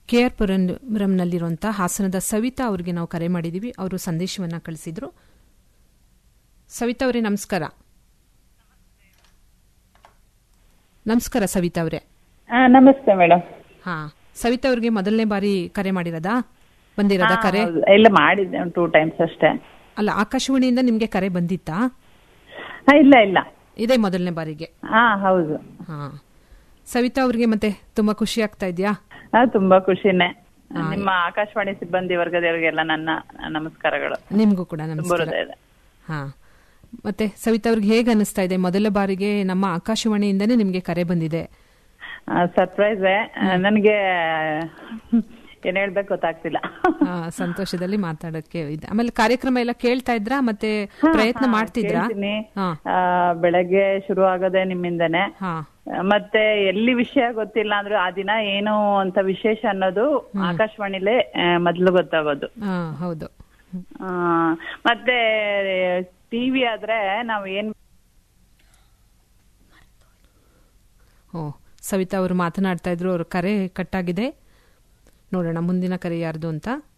K R ಪುರಂನಲ್ಲಿರುವಂಥ ಹಾಸನದ ಸವಿತಾ ಅವರಿಗೆ ನಾವು ಕರೆ ಮಾಡಿದ್ದೀವಿ ಅವರು ಸಂದೇಶವನ್ನ ಕಳಿಸಿದ್ರು ಸವಿತಾ ಅವರೇ ನಮಸ್ಕಾರ ನಮಸ್ಕಾರ ಸವಿತಾ ಅವರೇ ಆ, ನಮಸ್ತೆ ಮೇಡಮ್ ಹಾ ಸವಿತಾ ಅವ್ರಿಗೆ ಮೊದಲನೇ ಬಾರಿ ಕರೆ ಮಾಡಿರೋದಾ ಬಂದಿರೋದಾ ಕರೆ ಇಲ್ಲ ಮಾಡಿದ್ದೆ ಟೂ ಟೈಮ್ಸ್ ಅಷ್ಟೇ ಅಲ್ಲ ಆಕಾಶವಾಣಿಯಿಂದ ನಿಮ್ಗೆ ಕರೆ ಬಂದಿತ್ತಾ ಆ, ಇಲ್ಲ ಇಲ್ಲ ಇದೇ ಮೊದಲನೇ ಬಾರಿಗೆ ಹಾ ಹೌದು ಹಾ ಸವಿತಾ ಅವ್ರಿಗೆ ಮತ್ತೆ ತುಂಬಾ ಖುಷಿ ಆಗ್ತಾ ಇದೆಯಾ ಆ, ತುಂಬಾ ಖುಷಿನೇ ನಿಮ್ಮ ಆಕಾಶವಾಣಿ ಸಿಬ್ಬಂದಿ ವರ್ಗದವರಿಗೆಲ್ಲ ನನ್ನ ನಮಸ್ಕಾರಗಳು ನಿಮ್ಗೂ ಕೂಡ ತುಂಬ ನಮಸ್ಕಾರ ಹೃದಯದ ಹಾ ಮತ್ತೆ ಸವಿತಾ ಅವ್ರಿಗೆ ಹೇಗೆ ಅನಿಸ್ತಾ ಇದೆ ಮೊದಲ ಬಾರಿಗೆ ನಮ್ಮ ಆಕಾಶವಾಣಿಯಿಂದನೇ ನಿಮ್ಗೆ ಕರೆ ಬಂದಿದೆ ಸರ್ಪ್ರೈಸ್ ನನಗೆ ಏನ್ ಹೇಳ್ಬೇಕು ಗೊತ್ತಾಗ್ತಿಲ್ಲ ಆ, ಸಂತೋಷದಲ್ಲಿ ಮಾತಾಡಕ್ಕೆ ಇದೆ ಆಮೇಲೆ ಕಾರ್ಯಕ್ರಮ ಎಲ್ಲ ಕೇಳ್ತಾ ಇದ್ರಾ ಮತ್ತೆ ಪ್ರಯತ್ನ ಮಾಡ್ತಿದ್ರಾ ಕೇಳ್ತೀನಿ. ಹಾ ಆ, ಬೆಳಗ್ಗೆ ಶುರು ಆಗೋದೇ ನಿಮ್ಮಿಂದನೇ ಹಾ ಮತ್ತೆ ಎಲ್ಲಿ ವಿಷಯ ಗೊತ್ತಿಲ್ಲ ಅಂದ್ರೆ ಆ ದಿನ ಏನು ಅಂತ ವಿಶೇಷ ಅನ್ನೋದು ಆಕಾಶವಾಣಿಲೇ ಆ, ಮೊದ್ಲು ಗೊತ್ತಾಗೋದು ಹಾ ಹೌದು ಆ, ಮತ್ತೆ ಟಿವಿ ಆದ್ರೆ ನಾವು ಏನ್ ಓ ಸವಿತಾ ಅವರು ಮಾತನಾಡ್ತಾ ಇದ್ರು ಅವ್ರ ಕರೆ ಕಟ್ಟಾಗಿದೆ ನೋಡೋಣ ಮುಂದಿನ ಕರೆ ಯಾರ್ದು ಅಂತ